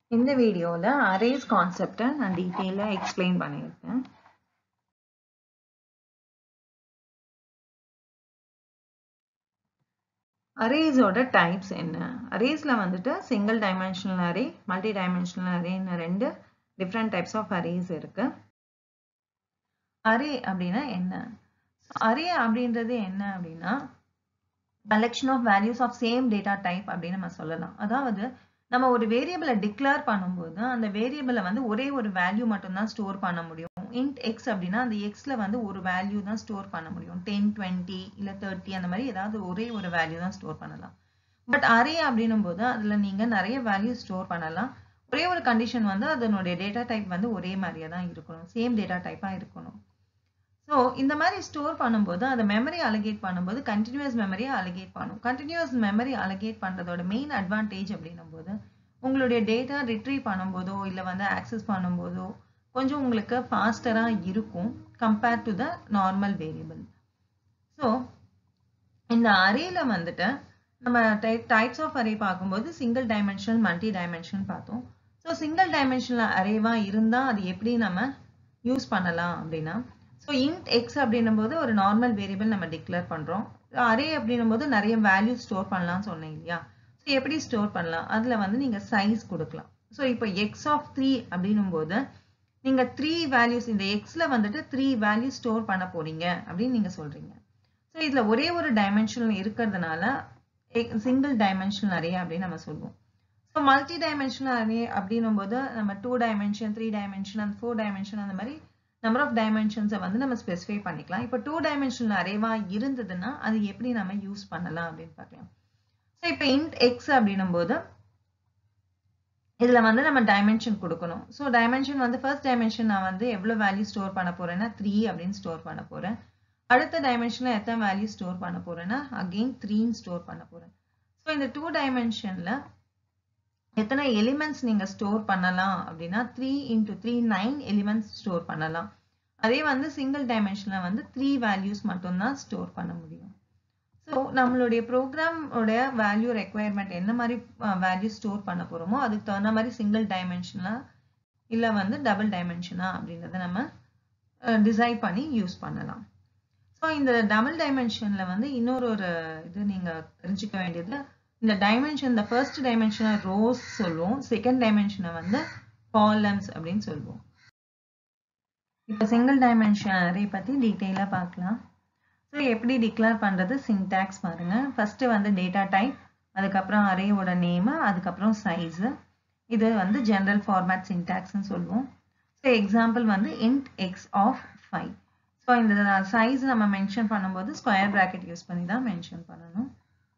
இந்த வீடியோல அரேஸ் கான்செப்டை நான் டீட்டெயிலா எக்ஸ்பிளைன் பண்ணியிருக்கேன் அரேஸோட டைப்ஸ் என்ன அரேஸ்ல வந்துட்டு single dimensional array multi dimensional அரேன்னு ரெண்டு டிஃப்ரெண்ட் டைப்ஸ் ஆஃப் அரேஸ் இருக்கு அரே அப்படின்னா என்ன அரே அப்படின்றது என்ன அப்படின்னா collection of values of same data type அப்படின்னு நம்ம சொல்லலாம் அதாவது நம்ம ஒரு வேரியபிளை டிக்ளேர் பண்ணும்போது அந்த வேரியபிளை வந்து ஒரே ஒரு வேல்யூ மட்டும்தான் ஸ்டோர் பண்ண முடியும் இன்ட் எக்ஸ் அப்படின்னா அந்த எக்ஸ்ல வந்து ஒரு வேல்யூ தான் ஸ்டோர் பண்ண முடியும் டென் டுவெண்ட்டி இல்லை தேர்ட்டி அந்த மாதிரி ஏதாவது ஒரே ஒரு வேல்யூ தான் ஸ்டோர் பண்ணலாம் பட் அரே அப்படின்னும் போது அதில் நீங்கள் நிறைய வேல்யூ ஸ்டோர் பண்ணலாம் ஒரே ஒரு கண்டிஷன் வந்து அதனுடைய டேட்டா டைப் வந்து ஒரே மாதிரியே தான் இருக்கணும் சேம் டேட்டா டைப்பாக இருக்கணும் ஸோ இந்த மாதிரி ஸ்டோர் பண்ணும்போது அதை மெமரி அலகேட் பண்ணும்போது கண்டினியூஸ் மெமரியை அலகேட் பண்ணும் கண்டினியூஸ் மெமரி அலகேட் பண்ணுறதோட மெயின் அட்வான்டேஜ் அப்படின்னும் போது உங்களுடைய டேட்டா ரிட்ரீவ் பண்ணும்போதோ இல்லை வந்து ஆக்சஸ் பண்ணும்போதோ கொஞ்சம் உங்களுக்கு ஃபாஸ்டராக இருக்கும் compared to the normal variable so இந்த அரேல வந்துட்டு நம்ம டைப் டைப்ஸ் ஆஃப் அரே பார்க்கும்போது சிங்கிள் டைமென்ஷனல் மல்டி டைமென்ஷன் பார்த்தோம் ஸோ சிங்கிள் டைமென்ஷனல் அரேவாக இருந்தால் அது எப்படி நம்ம யூஸ் பண்ணலாம் அப்படின்னா ஸோ இன்ட் எக்ஸ் அப்படின்னும் போது ஒரு நார்மல் வேரியபிள் நம்ம டிக்ளேர் பண்ணுறோம் அரே அப்படின்னும் போது நிறைய வேல்யூ ஸ்டோர் பண்ணலாம்னு சொன்னேன் இல்லையா ஸோ எப்படி ஸ்டோர் பண்ணலாம் அதில் வந்து நீங்கள் சைஸ் கொடுக்கலாம் ஸோ இப்போ எக்ஸ் ஆஃப் த்ரீ அப்படின்னும் போது நீங்கள் த்ரீ வேல்யூஸ் இந்த எக்ஸில் வந்துட்டு த்ரீ வேல்யூ ஸ்டோர் பண்ண போறீங்க அப்படின்னு நீங்கள் சொல்கிறீங்க ஸோ இதில் ஒரே ஒரு டைமென்ஷனல் இருக்கிறதுனால சிங்கிள் டைமென்ஷனல் அரே அப்படின்னு நம்ம சொல்லுவோம் ஸோ மல்டி டைமென்ஷனல் அரே அப்படின்னும் போது நம்ம டூ டைமென்ஷன் த்ரீ டைமென்ஷன் அந்த ஃபோர் டைமென்ஷன் அந்த மாதிரி நம்பர் ஆஃப் டைமென்ஷன்ஸை வந்து நம்ம ஸ்பெசிஃபை பண்ணிக்கலாம் இப்போ டூ டைமென்ஷனல் அரேவா இருந்ததுன்னா அது எப்படி நம்ம யூஸ் பண்ணலாம் அப்படின்னு பார்க்கலாம் ஸோ இப்போ இன்ட் எக்ஸ் அப்படின்னும் போது இதில் வந்து நம்ம டைமென்ஷன் கொடுக்கணும் ஸோ டைமென்ஷன் வந்து ஃபர்ஸ்ட் டைமென்ஷன் நான் வந்து எவ்வளோ வேல்யூ ஸ்டோர் பண்ண போறேன்னா த்ரீ அப்படின்னு ஸ்டோர் பண்ண போறேன் அடுத்த டைமென்ஷனில் எத்தனை வேல்யூ ஸ்டோர் பண்ண போறேன்னா அகெயின் த்ரீன்னு ஸ்டோர் பண்ண போறேன் ஸோ இந்த டூ டைமென்ஷனில் எத்தனை எலிமெண்ட்ஸ் நீங்கள் ஸ்டோர் பண்ணலாம் அப்படின்னா three into three nine elements store பண்ணலாம் அதே வந்து சிங்கிள் டைமென்ஷனில் வந்து த்ரீ வேல்யூஸ் மட்டும்தான் ஸ்டோர் பண்ண முடியும் ஸோ நம்மளுடைய ப்ரோக்ராமோட வேல்யூ ரெக்குவயர்மெண்ட் என்ன மாதிரி வேல்யூ ஸ்டோர் பண்ண போகிறோமோ அதுக்கு தகுந்த மாதிரி சிங்கிள் டைமென்ஷனா இல்லை வந்து டபுள் டைமென்ஷனா அப்படின்றத நம்ம டிசைட் பண்ணி யூஸ் பண்ணலாம் ஸோ இந்த டபுள் டைமென்ஷனில் வந்து இன்னொரு ஒரு இது நீங்கள் தெரிஞ்சுக்க வேண்டியது இந்த டைமென்ஷன் இந்த ஃபர்ஸ்ட் டைமென்ஷனை ரோஸ் சொல்லுவோம் செகண்ட் டைமென்ஷனை வந்து காலம்ஸ் அப்படின்னு சொல்லுவோம் இப்போ சிங்கிள் டைமென்ஷன் அரே பற்றி டீட்டெயிலாக பார்க்கலாம் ஸோ எப்படி டிக்ளேர் பண்ணுறது சின்டாக்ஸ் பாருங்க ஃபர்ஸ்ட் வந்து டேட்டா டைப் அதுக்கப்புறம் அரேயோட நேமு அதுக்கப்புறம் சைஸு இது வந்து ஜென்ரல் ஃபார்மேட் சின்டாக்ஸ்னு சொல்லுவோம் ஸோ எக்ஸாம்பிள் வந்து int X of five so இந்த சைஸ் நம்ம மென்ஷன் பண்ணும்போது ஸ்கொயர் ப்ராக்கெட் யூஸ் பண்ணி தான் மென்ஷன் பண்ணணும்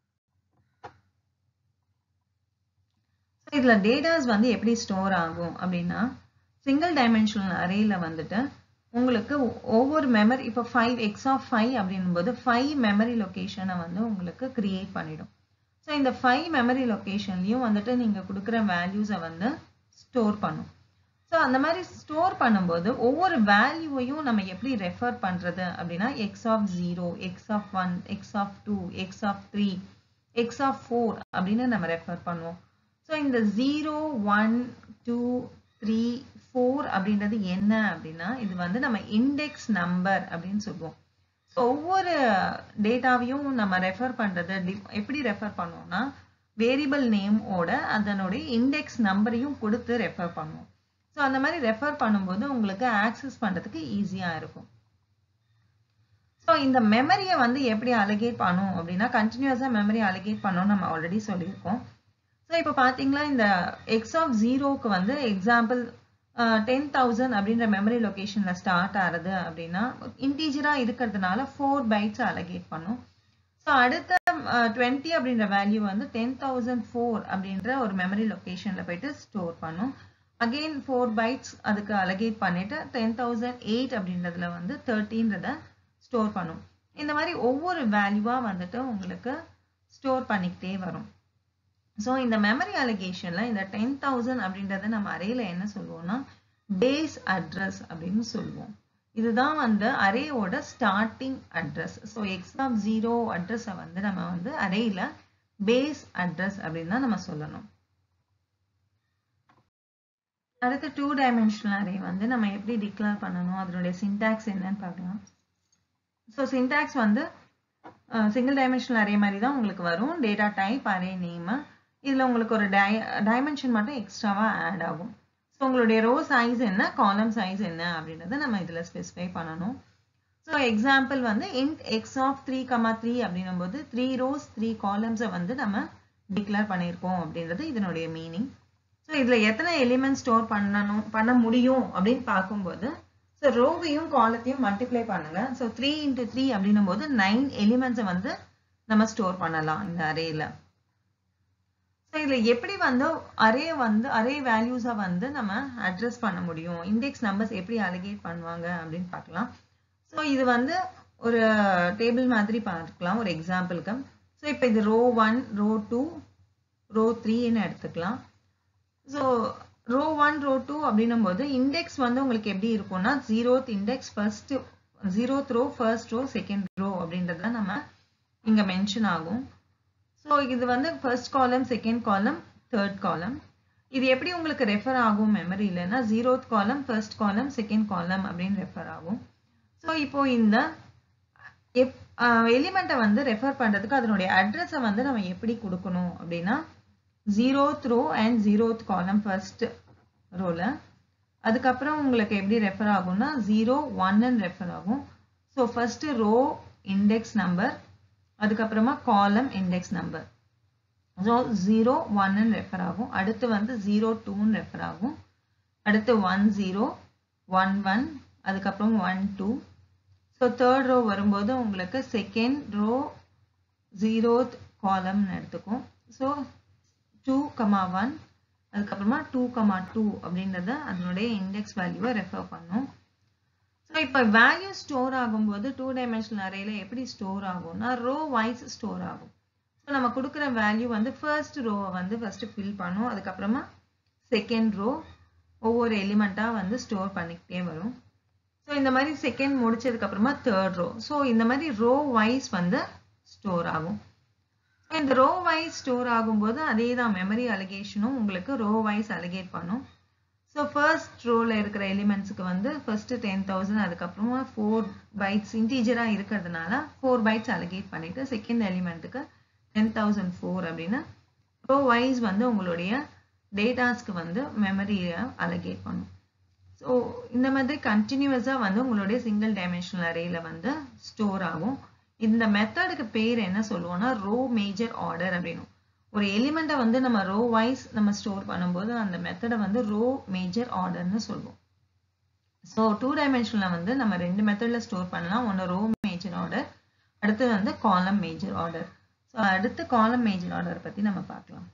இதில் டேட்டாஸ் வந்து எப்படி ஸ்டோர் ஆகும் அப்படின்னா சிங்கிள் டைமென்ஷனல் அரேல வந்துட்டு உங்களுக்கு ஒவ்வொரு மெமரி இப்போ ஃபைவ் எக்ஸ் ஆஃப் ஃபைவ் அப்படின்னும் போது ஃபைவ் மெமரி லொக்கேஷனை வந்து உங்களுக்கு கிரியேட் பண்ணிடும் ஸோ இந்த ஃபைவ் மெமரி லொக்கேஷன்லையும் வந்துட்டு நீங்கள் கொடுக்குற வேல்யூஸை வந்து ஸ்டோர் பண்ணும் ஸோ அந்த மாதிரி ஸ்டோர் பண்ணும்போது ஒவ்வொரு வேல்யூவையும் நம்ம எப்படி ரெஃபர் பண்ணுறது அப்படின்னா X of zero X of one X of two X of three X of four அப்படின்னு நம்ம ரெஃபர் பண்ணுவோம் ஸோ இந்த zero one two three four அப்படின்றது என்ன அப்படின்னா இது வந்து நம்ம இண்டெக்ஸ் நம்பர் அப்படின்னு சொல்லுவோம் ஸோ ஒவ்வொரு டேட்டாவையும் நம்ம ரெஃபர் பண்ணுறது எப்படி ரெஃபர் பண்ணுவோம்னா வேரியபிள் நேமோட அதனுடைய இண்டெக்ஸ் நம்பரையும் கொடுத்து ரெஃபர் பண்ணுவோம் ஸோ அந்த மாதிரி ரெஃபர் பண்ணும்போது உங்களுக்கு ஆக்சஸ் பண்ணுறதுக்கு ஈஸியாக இருக்கும் ஸோ இந்த மெமரியை வந்து எப்படி அலகேட் பண்ணும் அப்படின்னா கண்டினியூஸாக மெமரி அலகேட் பண்ணோம் நம்ம ஆல்ரெடி சொல்லியிருக்கோம் ஸோ இப்போ பார்த்தீங்களா இந்த எக்ஸ் ஆஃப் ஜீரோக்கு வந்து எக்ஸாம்பிள் டென் தௌசண்ட் அப்படின்ற மெமரி லொக்கேஷனில் ஸ்டார்ட் ஆகுது அப்படின்னா இன்டீஜராக இருக்கிறதுனால ஃபோர் பைட்ஸ் அலகேட் பண்ணும் ஸோ அடுத்த டுவெண்ட்டி அப்படின்ற வேல்யூ வந்து டென் தௌசண்ட் ஃபோர் அப்படின்ற ஒரு மெமரி லொக்கேஷனில் போயிட்டு ஸ்டோர் பண்ணும் அகெயின் ஃபோர் பைட்ஸ் அதுக்கு அலகேட் பண்ணிட்டு டென் தௌசண்ட் எயிட் அப்படின்றதுல வந்து தேர்ட்டின்றத ஸ்டோர் பண்ணும் இந்த மாதிரி ஒவ்வொரு வேல்யூவாக வந்துட்டு உங்களுக்கு ஸ்டோர் பண்ணிக்கிட்டே வரும் ஸோ இந்த மெமரி அலிகேஷனில் இந்த டென் தௌசண்ட் அப்படின்றத நம்ம அரேல என்ன சொல்லுவோம்னா பேஸ் அட்ரஸ் அப்படின்னு சொல்லுவோம் இதுதான் வந்து அரேயோட starting address so X of zero அட்ரஸை வந்து நம்ம வந்து அரேல பேஸ் அட்ரஸ் அப்படின்னு தான் நம்ம சொல்லணும் அடுத்து டூ டைமென்ஷனல் அரே வந்து நம்ம எப்படி டிக்ளேர் பண்ணணும் அதனுடைய சின்டாக்ஸ் என்னன்னு பார்க்கலாம் ஸோ சின்டாக்ஸ் வந்து சிங்கிள் டைமென்ஷனல் அரே மாதிரி தான் உங்களுக்கு வரும் டேட்டா டைப் அரே நேமு இதில் உங்களுக்கு ஒரு டை டைமென்ஷன் மட்டும் எக்ஸ்ட்ராவாக ஆட் ஆகும் ஸோ உங்களுடைய ரோ சைஸ் என்ன காலம் சைஸ் என்ன அப்படின்றத நம்ம இதில் ஸ்பெசிஃபை பண்ணணும் ஸோ எக்ஸாம்பிள் வந்து int X of three comma three அப்படின்னும் போது த்ரீ ரோஸ் த்ரீ காலம்ஸை வந்து நம்ம டிக்ளேர் பண்ணியிருக்கோம் அப்படின்றது இதனுடைய மீனிங் ஸோ இதில் எத்தனை எலிமெண்ட் ஸ்டோர் பண்ணணும் பண்ண முடியும் அப்படின்னு பார்க்கும்போது ஸோ ரோவையும் காலத்தையும் மல்டிப்ளை பண்ணுங்க ஸோ த்ரீ இன்ட்டு த்ரீ அப்படின்னும் போது நைன் எலிமெண்ட்ஸை வந்து நம்ம ஸ்டோர் பண்ணலாம் இந்த அரேல ஸோ இதில் எப்படி வந்து அரே வந்து அரே வேல்யூஸை வந்து நம்ம அட்ரஸ் பண்ண முடியும் இண்டெக்ஸ் நம்பர்ஸ் எப்படி அலிகேட் பண்ணுவாங்க அப்படின்னு பார்க்கலாம் ஸோ இது வந்து ஒரு டேபிள் மாதிரி பார்க்கலாம் ஒரு எக்ஸாம்பிளுக்கு ஸோ இப்போ இது row one row two row த்ரீன்னு எடுத்துக்கலாம் so row one row two அப்படின்னும் போது இண்டெக்ஸ் வந்து உங்களுக்கு எப்படி இருக்கும்னா zeroth index first zeroth row first row second row அப்படின்றத நம்ம இங்கே மென்ஷன் ஆகும் ஸோ இது வந்து ஃபர்ஸ்ட் காலம் செகண்ட் காலம் தேர்ட் காலம் இது எப்படி உங்களுக்கு ரெஃபர் ஆகும் மெமரியிலனா zeroth column first column second column அப்படின்னு ரெஃபர் ஆகும் ஸோ இப்போ இந்த எப் எலிமெண்ட்டை வந்து ரெஃபர் பண்ணுறதுக்கு அதனுடைய அட்ரஸை வந்து நம்ம எப்படி கொடுக்கணும் அப்படின்னா zeroth row and zeroth column first ரோல அதுக்கப்புறம் உங்களுக்கு எப்படி ரெஃபர் ஆகும்னா ஜீரோ ஒன்னு ரெஃபர் ஆகும் so first row index number அதுக்கப்புறமா column index number so zero ஒன்னு ரெஃபர் ஆகும் அடுத்து வந்து ஜீரோ டூன்னு ரெஃபர் ஆகும் அடுத்து ஒன் ஜீரோ ஒன் ஒன் அதுக்கப்புறம் one two so third row வரும்போது உங்களுக்கு செகண்ட் ரோ ஜீரோத் காலம்னு எடுத்துக்கும் ஸோ டூ கமா ஒன் அதுக்கப்புறமா டூ கமா டூ அப்படின்றத அதனுடைய இண்டெக்ஸ் வேல்யூவை ரெஃபர் பண்ணும் ஸோ இப்போ வேல்யூ ஸ்டோர் ஆகும்போது டூ டைமென்ஷனல் அரேல எப்படி ஸ்டோர் ஆகும்னா ரோ வைஸ் ஸ்டோர் ஆகும் ஸோ நம்ம கொடுக்குற வேல்யூ வந்து ஃபர்ஸ்ட் ரோவை வந்து ஃபர்ஸ்ட் ஃபில் பண்ணும் அதுக்கப்புறமா செகண்ட் ரோ ஒவ்வொரு எலிமெண்ட்டாக வந்து ஸ்டோர் பண்ணிக்கிட்டே வரும் ஸோ இந்த மாதிரி செகண்ட் முடிச்சதுக்கு அப்புறமா தேர்ட் ரோ ஸோ இந்த மாதிரி ரோ வைஸ் வந்து ஸ்டோர் ஆகும் இந்த ரோ வைஸ் ஸ்டோர் ஆகும்போது அதே தான் மெமரி அலிகேஷனும் உங்களுக்கு ரோ வைஸ் அலிகேட் பண்ணும் ஸோ ஃபர்ஸ்ட் ரோவில் இருக்கிற எலிமெண்ட்ஸுக்கு வந்து ஃபர்ஸ்ட் டென் தௌசண்ட் அதுக்கப்புறமா ஃபோர் பைட்ஸ் இன்டீஜராக இருக்கிறதுனால ஃபோர் பைட்ஸ் அலிகேட் பண்ணிட்டு செகண்ட் எலிமெண்ட்டுக்கு டென் தௌசண்ட் ஃபோர் அப்படின்னு ரோ வைஸ் வந்து உங்களுடைய டேட்டாஸ்க்கு வந்து மெமரியை அலகேட் பண்ணும் ஸோ இந்த மாதிரி கண்டினியூஸாக வந்து உங்களுடைய சிங்கிள் டைமென்ஷனல் அரேல வந்து ஸ்டோர் ஆகும் இந்த மெத்தடுக்கு பேர் என்ன சொல்லுவோம்னா ரோ மேஜர் ஆர்டர் அப்படின்னு ஒரு எலிமெண்ட்டை வந்து நம்ம ரோ வைஸ் நம்ம ஸ்டோர் பண்ணும்போது அந்த மெத்தடை வந்து ரோ மேஜர் ஆர்டர்னு சொல்லுவோம் ஸோ டூ டைமென்ஷனில் வந்து நம்ம ரெண்டு மெத்தடில் ஸ்டோர் பண்ணலாம் ஒன்று ரோ மேஜர் ஆர்டர் அடுத்து வந்து காலம் மேஜர் ஆர்டர் ஸோ அடுத்து காலம் மேஜர் ஆர்டர் பற்றி நம்ம பார்க்கலாம்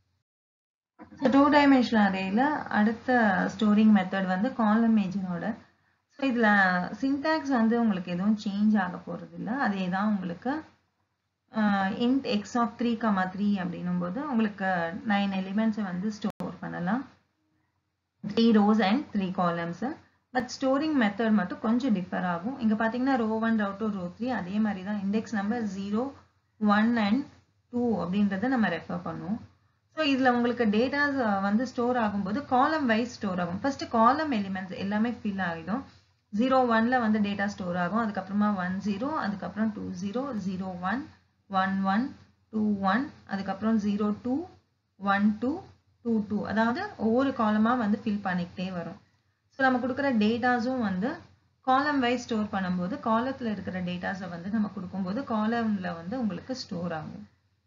ஸோ டூ டைமென்ஷனல் அரேல அடுத்த ஸ்டோரிங் மெத்தட் வந்து காலம் மேஜர் ஆர்டர் ஸோ இதில் சின்டாக்ஸ் வந்து உங்களுக்கு எதுவும் சேஞ்ச் ஆக போகிறது இல்லை அதே தான் உங்களுக்கு int X of three comma three அப்படின்னும் போது உங்களுக்கு நைன் எலிமெண்ட்ஸை வந்து ஸ்டோர் பண்ணலாம் three rows and three columns but storing method மட்டும் கொஞ்சம் டிஃபர் ஆகும் இங்கே பார்த்தீங்கன்னா row one row two row three அதே மாதிரி தான் index number zero one and two அப்படின்றத நம்ம ரெஃபர் பண்ணுவோம் ஸோ இதில் உங்களுக்கு டேட்டாஸ் வந்து ஸ்டோர் ஆகும்போது காலம் வைஸ் ஸ்டோர் ஆகும் ஃபர்ஸ்ட் காலம் எலிமெண்ட்ஸ் எல்லாமே ஃபில் ஆகிடும் ஜீரோ ஒன்ல வந்து டேட்டா ஸ்டோர் ஆகும் அதுக்கப்புறமா ஒன் ஜீரோ அதுக்கப்புறம் two zero zero one one one two one அதுக்கப்புறம் zero two one two two two அதாவது ஒவ்வொரு காலமாக வந்து ஃபில் பண்ணிக்கிட்டே வரும் ஸோ நம்ம கொடுக்குற டேட்டாஸும் வந்து காலம் வைஸ் ஸ்டோர் பண்ணும்போது காலத்தில் இருக்கிற டேட்டாஸை வந்து நம்ம கொடுக்கும்போது காலமில் வந்து உங்களுக்கு ஸ்டோர் ஆகும்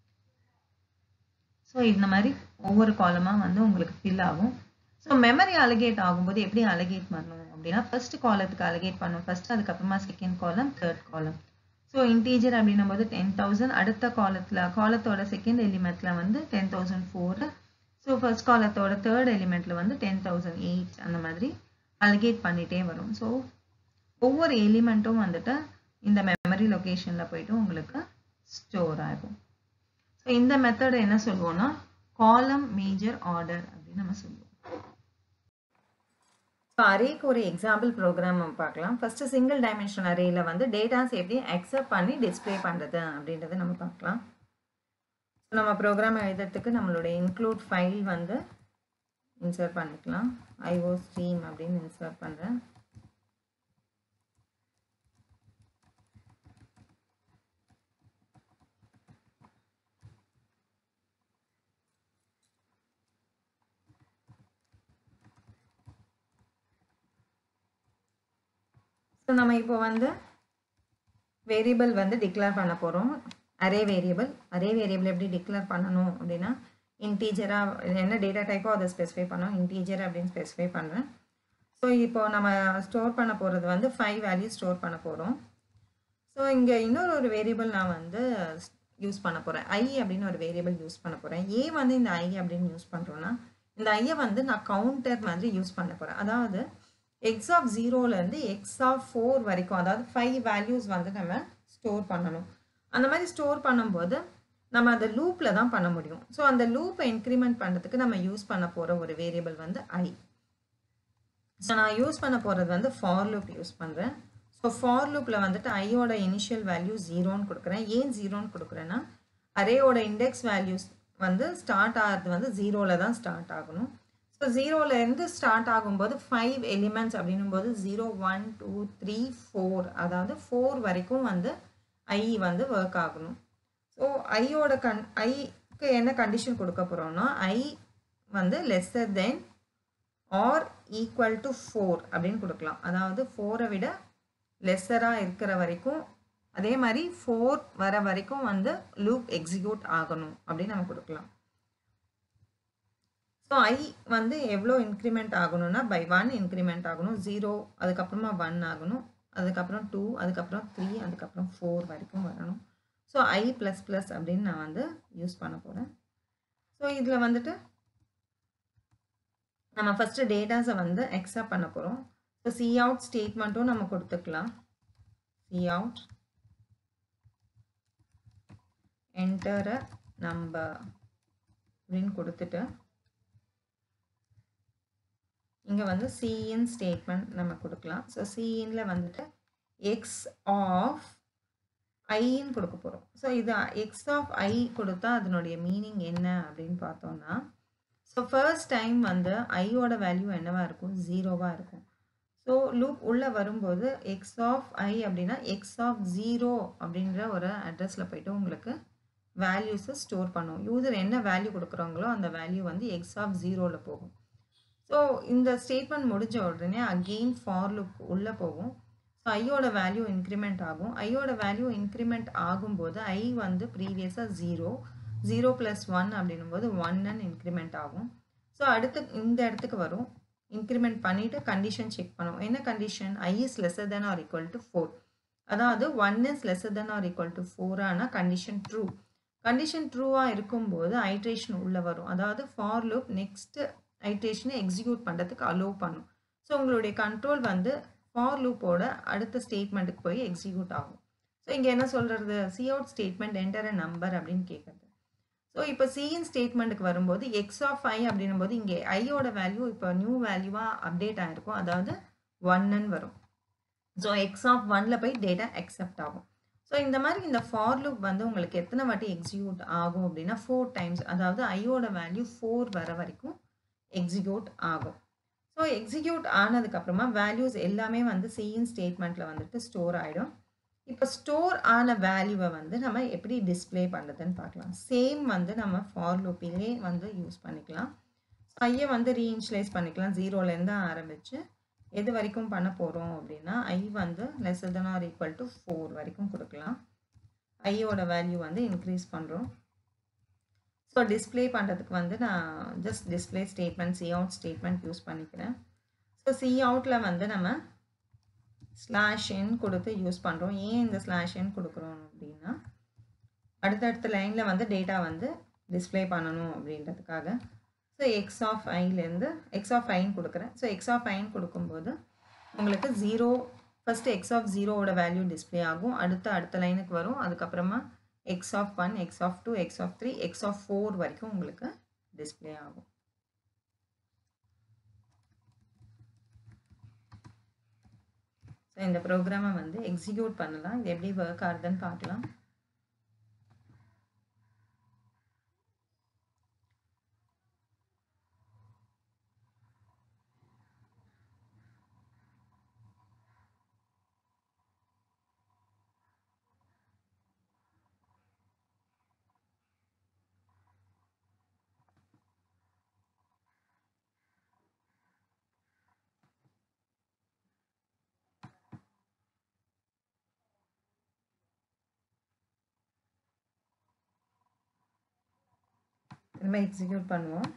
ஸோ இந்த மாதிரி ஒவ்வொரு காலமாக வந்து உங்களுக்கு ஃபில் ஆகும் ஸோ மெமரி அலகேட் ஆகும்போது எப்படி அலகேட் பண்ணணும் அப்படின்னா ஃபர்ஸ்ட் காலத்துக்கு அலகேட் பண்ணும் ஃபர்ஸ்ட் அதுக்கப்புறமா செகண்ட் காலம் தேர்ட் காலம் ஸோ இன்டீஜர் அப்படின்னும் போது டென் தௌசண்ட் அடுத்த காலத்தில் காலத்தோட செகண்ட் எலிமெண்ட்ல வந்து ten thousand four so first காலத்தோட தேர்ட் எலிமெண்ட்ல வந்து டென் தௌசண்ட் எயிட் அந்த மாதிரி அலகேட் பண்ணிட்டே வரும் ஸோ ஒவ்வொரு எலிமெண்ட்டும் வந்துட்டு இந்த மெமரி லொக்கேஷனில் போயிட்டு உங்களுக்கு ஸ்டோர் ஆகும் ஸோ இந்த மெத்தட் என்ன சொல்லுவோம்னா காலம் மேஜர் ஆர்டர் அப்படின்னு நம்ம சொல்லுவோம் இப்போ அரேக்கு ஒரு எக்ஸாம்பிள் ப்ரோக்ராம் பார்க்கலாம் ஃபர்ஸ்ட் சிங்கிள் டைமென்ஷனல் அரேல வந்து டேட்டாஸ் எப்படி அக்செப்ட் பண்ணி டிஸ்பிளே பண்ணுறது அப்படின்றத நம்ம பார்க்கலாம் ஸோ நம்ம ப்ரோக்ராம் எழுதுறதுக்கு நம்மளுடைய இன்க்ளூட் ஃபைல் வந்து இன்சர்ட் பண்ணிக்கலாம் ஐஓ ஸ்ட்ரீம் அப்படின்னு இன்சர்ட் பண்ணுறேன் ஸோ நம்ம இப்போ வந்து வேரியபிள் வந்து டிக்ளேர் பண்ண போகிறோம் அரே வேரியபிள் அரே வேரியபிள் எப்படி டிக்ளேர் பண்ணணும் அப்படின்னா இன்டீஜராக என்ன டேட்டா டைப்போ அதை ஸ்பெசிஃபை பண்ணோம் இன்டீஜர் அப்படின்னு ஸ்பெசிஃபை பண்ணுறேன் ஸோ இப்போ நம்ம ஸ்டோர் பண்ண போகிறது வந்து ஃபைவ் வேல்யூ ஸ்டோர் பண்ண போகிறோம் ஸோ இங்கே இன்னொரு ஒரு வேரியபிள் நான் வந்து யூஸ் பண்ண போகிறேன் ஐ அப்படின்னு ஒரு வேரியபிள் யூஸ் பண்ண போகிறேன் ஏ வந்து இந்த ஐ அப்படின்னு யூஸ் பண்ணுறோன்னா இந்த ஐயை வந்து நான் கவுண்டர் மாதிரி யூஸ் பண்ண போகிறேன் அதாவது எக்ஸ் ஆஃப் ஜீரோலேருந்து எக்ஸ் ஆஃப் ஃபோர் வரைக்கும் அதாவது ஃபைவ் வேல்யூஸ் வந்து நம்ம ஸ்டோர் பண்ணணும் அந்த மாதிரி ஸ்டோர் பண்ணும்போது நம்ம அந்த லூப்பில் தான் பண்ண முடியும் ஸோ அந்த லூப்பை இன்க்ரிமெண்ட் பண்ணுறதுக்கு நம்ம யூஸ் பண்ண போகிற ஒரு வேரியபிள் வந்து ஐ ஸோ நான் யூஸ் பண்ண போகிறது வந்து ஃபார் லூப் யூஸ் பண்ணுறேன் ஸோ ஃபார் லூப்பில் வந்துட்டு ஐயோட இனிஷியல் வேல்யூ ஜீரோன்னு கொடுக்குறேன் ஏன் ஜீரோன்னு கொடுக்குறேன்னா அரேயோட இண்டெக்ஸ் வேல்யூஸ் வந்து ஸ்டார்ட் ஆகிறது வந்து ஜீரோவில் தான் ஸ்டார்ட் ஆகணும் ஸோ ஜீரோலேருந்து ஸ்டார்ட் ஆகும்போது ஃபைவ் எலிமெண்ட்ஸ் அப்படின்னும் போது zero one two three four அதாவது ஃபோர் வரைக்கும் வந்து ஐ வந்து ஒர்க் ஆகணும் ஸோ ஐயோட கண் ஐக்கு என்ன கண்டிஷன் கொடுக்க போகிறோம்னா ஐ வந்து lesser than or equal to four அப்படின்னு கொடுக்கலாம் அதாவது ஃபோரை விட லெஸ்ஸராக இருக்கிற வரைக்கும் அதே மாதிரி ஃபோர் வர வரைக்கும் வந்து லூப் எக்ஸிக்யூட் ஆகணும் அப்படின்னு நம்ம கொடுக்கலாம் ஸோ ஐ வந்து எவ்வளோ இன்க்ரிமெண்ட் ஆகணும்னா பை ஒன் இன்க்ரிமெண்ட் ஆகணும் ஜீரோ அதுக்கப்புறமா ஒன் ஆகணும் அதுக்கப்புறம் டூ அதுக்கப்புறம் த்ரீ அதுக்கப்புறம் ஃபோர் வரைக்கும் வரணும் ஸோ ஐ ப்ளஸ் ப்ளஸ் அப்படின்னு நான் வந்து யூஸ் பண்ண போகிறேன் ஸோ இதில் வந்துட்டு நம்ம ஃபஸ்ட்டு டேட்டாஸை வந்து எக்ஸப்ட் பண்ண போகிறோம் ஸோ சி அவுட் ஸ்டேட்மெண்ட்டும் நம்ம கொடுத்துக்கலாம் சி அவுட் என்டர் நம்பர் அப்படின்னு கொடுத்துட்டு இங்கே வந்து சிஇன் ஸ்டேட்மெண்ட் நம்ம கொடுக்கலாம் ஸோ சிஇனில் வந்துட்டு எக்ஸ் ஆஃப் ஐன்னு கொடுக்க போகிறோம் ஸோ இது எக்ஸ் ஆஃப் ஐ கொடுத்தா அதனுடைய மீனிங் என்ன அப்படின்னு பார்த்தோம்னா ஸோ ஃபர்ஸ்ட் டைம் வந்து ஐயோட வேல்யூ என்னவாக இருக்கும் ஜீரோவாக இருக்கும் ஸோ லூப் உள்ளே வரும்போது எக்ஸ் ஆஃப் ஐ அப்படின்னா எக்ஸ் ஆஃப் ஜீரோ அப்படின்ற ஒரு அட்ரஸில் போயிட்டு உங்களுக்கு வேல்யூஸை ஸ்டோர் பண்ணும் யூசர் என்ன வேல்யூ கொடுக்குறாங்களோ அந்த வேல்யூ வந்து எக்ஸ் ஆஃப் ஜீரோவில் போகும் ஸோ இந்த ஸ்டேட்மெண்ட் முடிஞ்ச உடனே அகெயின் ஃபார் லுக் உள்ளே போகும் ஸோ ஐயோட வேல்யூ இன்க்ரிமெண்ட் ஆகும் ஐயோட வேல்யூ இன்க்ரிமெண்ட் ஆகும்போது ஐ வந்து ப்ரீவியஸாக ஜீரோ ஜீரோ ப்ளஸ் ஒன் அப்படின்னும் போது ஒன்னு இன்க்ரிமெண்ட் ஆகும் ஸோ அடுத்து இந்த இடத்துக்கு வரும் இன்க்ரிமெண்ட் பண்ணிவிட்டு கண்டிஷன் செக் பண்ணுவோம் என்ன condition i is lesser than or equal to four அதாவது one is lesser than or equal to ஃபோரானா கண்டிஷன் ட்ரூ கண்டிஷன் ட்ரூவாக இருக்கும்போது ஐட்ரேஷன் உள்ளே வரும் அதாவது ஃபார் லுக் நெக்ஸ்ட்டு ஐட்ரேஷனை எக்ஸிக்யூட் பண்ணுறதுக்கு அலோவ் பண்ணும் ஸோ உங்களுடைய கண்ட்ரோல் வந்து ஃபார் லூப்போட அடுத்த ஸ்டேட்மெண்ட்டுக்கு போய் எக்ஸிக்யூட் ஆகும் ஸோ இங்கே என்ன சொல்கிறது C out statement enter number அப்படின்னு கேட்குறது ஸோ இப்போ சிஇன் ஸ்டேட்மெண்ட்டுக்கு வரும்போது எக்ஸ் ஆஃப் ஐ அப்படின்னும் போது இங்கே ஐயோட வேல்யூ இப்போ நியூ வேல்யூவாக அப்டேட் ஆகிருக்கும் அதாவது ஒன்னு வரும் ஸோ எக்ஸ் ஆஃப் ஒன்ல போய் டேட்டா அக்செப்ட் ஆகும் ஸோ இந்த மாதிரி இந்த ஃபார் லுக் வந்து உங்களுக்கு எத்தனை வாட்டி எக்ஸிக்யூட் ஆகும் அப்படின்னா ஃபோர் டைம்ஸ் அதாவது ஐயோட வேல்யூ ஃபோர் வர வரைக்கும் எக்ஸிக்யூட் ஆகும் ஸோ எக்ஸிக்யூட் ஆனதுக்கப்புறமா வேல்யூஸ் எல்லாமே வந்து சிஇன் ஸ்டேட்மெண்ட்டில் வந்துட்டு ஸ்டோர் ஆகிடும் இப்போ ஸ்டோர் ஆன வேல்யூவை வந்து நம்ம எப்படி டிஸ்பிளே பண்ணுறதுன்னு பார்க்கலாம் சேம் வந்து நம்ம ஃபார் லூப்பிலே வந்து யூஸ் பண்ணிக்கலாம் ஐயை வந்து ரீஇன்ஷியலைஸ் பண்ணிக்கலாம் ஜீரோலேருந்து ஆரம்பித்து எது வரைக்கும் பண்ண போகிறோம் அப்படின்னா ஐ வந்து less than or equal to four வரைக்கும் கொடுக்கலாம் ஐயோட வேல்யூ வந்து இன்க்ரீஸ் பண்ணுறோம் ஸோ டிஸ்பிளே பண்ணுறதுக்கு வந்து நான் just display statement C out statement use பண்ணிக்கிறேன் ஸோ சி அவுட்டில் வந்து நம்ம ஸ்லாஷ் என் கொடுத்து யூஸ் பண்ணுறோம் ஏன் இந்த ஸ்லாஷ் என் கொடுக்குறோம் அப்படின்னா அடுத்தடுத்த லைனில் வந்து டேட்டா வந்து டிஸ்பிளே பண்ணணும் அப்படின்றதுக்காக ஸோ எக்ஸ் ஆஃப் ஐலேருந்து எக்ஸ் ஆஃப் ஐன்னு கொடுக்குறேன் ஸோ எக்ஸ் ஆஃப் ஐன்னு கொடுக்கும்போது உங்களுக்கு ஜீரோ ஃபஸ்ட்டு எக்ஸ் ஆஃப் ஜீரோவோட வேல்யூ டிஸ்பிளே ஆகும் அடுத்த அடுத்த லைனுக்கு வரும் அதுக்கப்புறமா x of one X of two X of three X of four வரைக்கும் உங்களுக்கு டிஸ்பிளே ஆகும் ஸோ இந்த ப்ரோக்ராமை வந்து எக்ஸிக்யூட் பண்ணலாம் இது எப்படி ஒர்க் ஆகுதுன்னு பார்க்கலாம் இனிமேல் எக்ஸிக்யூட் பண்ணுவோம்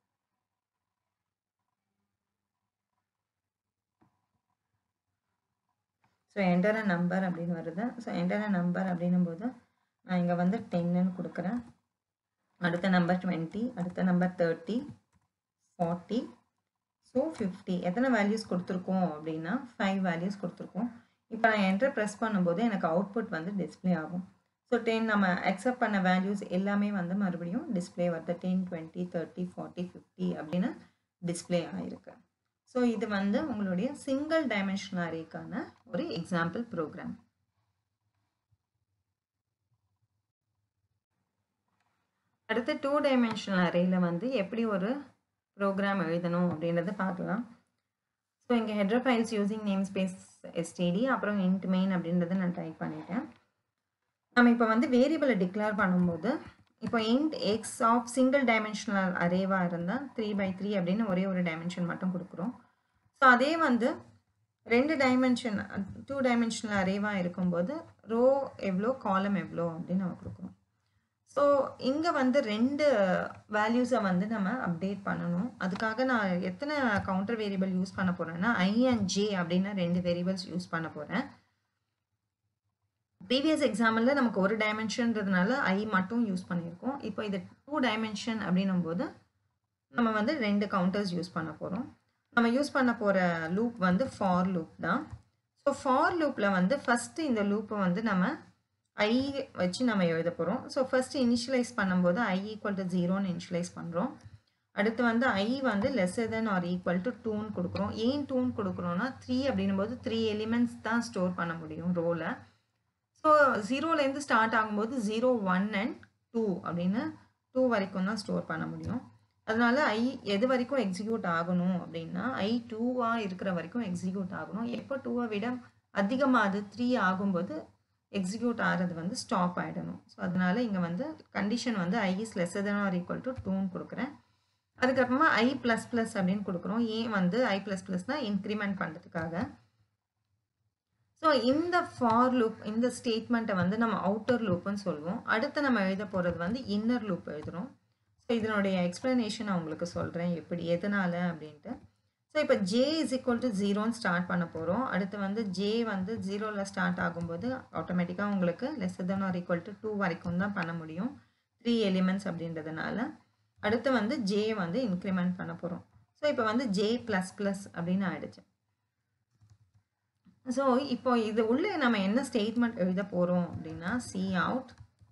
ஸோ என்டர் நம்பர் அப்படின்னு வருது ஸோ என்டர் நம்பர் அப்படின்னும் போது நான் இங்கே வந்து டென்னுன்னு கொடுக்குறேன் அடுத்த நம்பர் டுவெண்ட்டி அடுத்த number thirty forty so fifty எத்தனை வேல்யூஸ் கொடுத்துருக்கோம் அப்படின்னா ஃபைவ் வேல்யூஸ் கொடுத்துருக்கோம் இப்போ நான் என்டர் ப்ரெஸ் பண்ணும்போது எனக்கு அவுட்புட் வந்து டிஸ்பிளே ஆகும் ஸோ டென் நம்ம அக்செப்ட் பண்ண வேல்யூஸ் எல்லாமே வந்து மறுபடியும் டிஸ்பிளே வருது ten twenty thirty forty fifty அப்படின்னு டிஸ்பிளே ஆகிருக்கு ஸோ இது வந்து உங்களுடைய சிங்கிள் டைமென்ஷனல் அரேக்கான ஒரு எக்ஸாம்பிள் ப்ரோக்ராம் அடுத்து டூ டைமென்ஷனல் அரேயில் வந்து எப்படி ஒரு ப்ரோக்ராம் எழுதணும் அப்படின்றத பார்க்கலாம் ஸோ இங்கே header files using namespace STD அப்புறம் இன்ட் மெயின் அப்படின்றத நான் டைப் பண்ணிட்டேன் நம்ம இப்போ வந்து வேரியபிளை டிக்ளேர் பண்ணும்போது இப்போ int X of single dimensional அரேவாக இருந்தால் த்ரீ பை த்ரீ அப்படின்னு ஒரே ஒரு டைமென்ஷன் மட்டும் கொடுக்குறோம் ஸோ அதே வந்து ரெண்டு டைமென்ஷன் டூ டைமென்ஷனல் அரேவாக இருக்கும்போது ரோ எவ்வளோ காலம் எவ்வளோ அப்படின்னு நம்ம கொடுக்குறோம் ஸோ இங்கே வந்து ரெண்டு வேல்யூஸை வந்து நம்ம அப்டேட் பண்ணணும் அதுக்காக நான் எத்தனை கவுண்டர் வேரியபிள் யூஸ் பண்ண போகிறேன்னா ஐ அண்ட் ஜே அப்படின்னு ரெண்டு வேரியபிள்ஸ் யூஸ் பண்ண போகிறேன் ப்ரீவியஸ் எக்ஸாம்பிளில் நமக்கு ஒரு டைமென்ஷன்றதுனால ஐ மட்டும் யூஸ் பண்ணியிருக்கோம் இப்போ இது டூ டைமென்ஷன் அப்படின்னும் போது நம்ம வந்து ரெண்டு கவுண்டர்ஸ் யூஸ் பண்ண போகிறோம் நம்ம யூஸ் பண்ண போகிற லூப் வந்து ஃபார் லூப் தான் ஸோ ஃபார் லூப்பில் வந்து ஃபஸ்ட்டு இந்த லூப்பை வந்து நம்ம ஐ வச்சு நம்ம எழுத போகிறோம் ஸோ ஃபஸ்ட்டு இனிஷியலைஸ் பண்ணும்போது ஐ ஈக்குவல் டு ஜீரோன்னு இனிஷியலைஸ் பண்ணுறோம் அடுத்து வந்து ஐ வந்து lesser than or equal to டூன்னு கொடுக்குறோம் ஏன் டூன்னு கொடுக்குறோன்னா த்ரீ அப்படின்னும் போது த்ரீ எலிமெண்ட்ஸ் தான் ஸ்டோர் பண்ண முடியும் ரோவில் ஸோ ஜீரோலேருந்து ஸ்டார்ட் ஆகும்போது ஜீரோ ஒன் அண்ட் டூ அப்படின்னு டூ வரைக்கும் தான் ஸ்டோர் பண்ண முடியும் அதனால ஐ எது வரைக்கும் எக்ஸிக்யூட் ஆகணும் அப்படின்னா ஐ டூவாக இருக்கிற வரைக்கும் எக்ஸிக்யூட் ஆகணும் எப்போ டூவை விட அதிகமாக அது த்ரீ ஆகும்போது எக்ஸிக்யூட் ஆகிறது வந்து ஸ்டாப் ஆகிடணும் ஸோ அதனால இங்கே வந்து கண்டிஷன் வந்து i is lesser than or equal to டூன்னு கொடுக்குறேன் அதுக்கப்புறமா ஐ ப்ளஸ் ப்ளஸ் அப்படின்னு கொடுக்குறோம் ஏன் வந்து ஐ ப்ளஸ் ப்ளஸ்னால் இன்க்ரிமெண்ட் பண்ணுறதுக்காக ஸோ இந்த ஃபார் லூப் இந்த ஸ்டேட்மெண்ட்டை வந்து நம்ம அவுட்டர் லூப்னு சொல்லுவோம் அடுத்து நம்ம எழுத போகிறது வந்து இன்னர் லூப் எழுதுகிறோம் ஸோ இதனுடைய எக்ஸ்ப்ளனேஷன் நான் உங்களுக்கு சொல்கிறேன் எப்படி எதனால அப்படின்ட்டு ஸோ இப்போ ஜே இஸ் ஈக்குவல் டு ஜீரோன்னு ஸ்டார்ட் பண்ண போகிறோம் அடுத்து வந்து ஜே வந்து ஜீரோவில் ஸ்டார்ட் ஆகும்போது ஆட்டோமேட்டிக்காக உங்களுக்கு less than or equal to two வரைக்கும் தான் பண்ண முடியும் த்ரீ எலிமெண்ட்ஸ் அப்படின்றதுனால அடுத்து வந்து ஜே வந்து இன்க்ரிமெண்ட் பண்ண போகிறோம் ஸோ இப்போ வந்து ஜே ப்ளஸ் ப்ளஸ் அப்படின்னு ஆயிடுச்சு ஸோ இப்போ இது உள்ளே நம்ம என்ன ஸ்டேட்மெண்ட் எழுத போகிறோம் அப்படின்னா சி அவுட்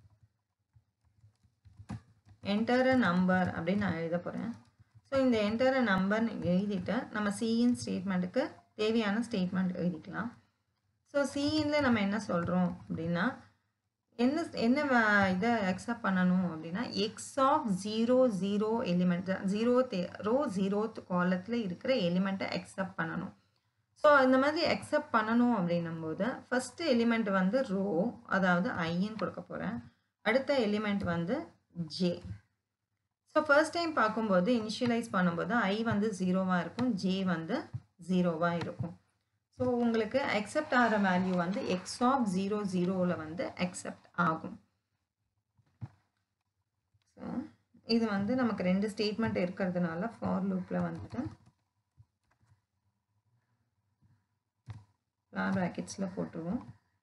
என்டர் நம்பர் அப்படின்னு நான் எழுத போகிறேன் ஸோ இந்த என்டர் நம்பர்னு எழுதிட்டு நம்ம சிஇன் ஸ்டேட்மெண்ட்டுக்கு தேவையான ஸ்டேட்மெண்ட் எழுதிக்கலாம் ஸோ சிஇனில் நம்ம என்ன சொல்கிறோம் அப்படின்னா என்ன என்ன இதை அக்செப்ட் பண்ணணும் அப்படின்னா X of zero zero element zero row zeroth காலத்தில் இருக்கிற எலிமெண்ட்டை அக்செப்ட் பண்ணணும் ஸோ இந்த மாதிரி அக்செப்ட் பண்ணணும் அப்படின்னும் போது ஃபஸ்ட்டு எலிமெண்ட் வந்து ரோ அதாவது ஐன்னு கொடுக்க போகிறேன் அடுத்த எலிமெண்ட் வந்து ஜே ஸோ ஃபர்ஸ்ட் டைம் பார்க்கும்போது இனிஷியலைஸ் பண்ணும்போது ஐ வந்து ஜீரோவாக இருக்கும் ஜே வந்து ஜீரோவாக இருக்கும் ஸோ உங்களுக்கு அக்செப்ட் ஆகிற வேல்யூ வந்து எக்ஸ் ஆஃப் ஜீரோ ஜீரோவில் வந்து அக்செப்ட் ஆகும் ஸோ இது வந்து நமக்கு ரெண்டு ஸ்டேட்மெண்ட் இருக்கிறதுனால ஃபார் லூப்பில் வந்துட்டு ப்ராக்கெட்ஸில் போட்டுருவோம்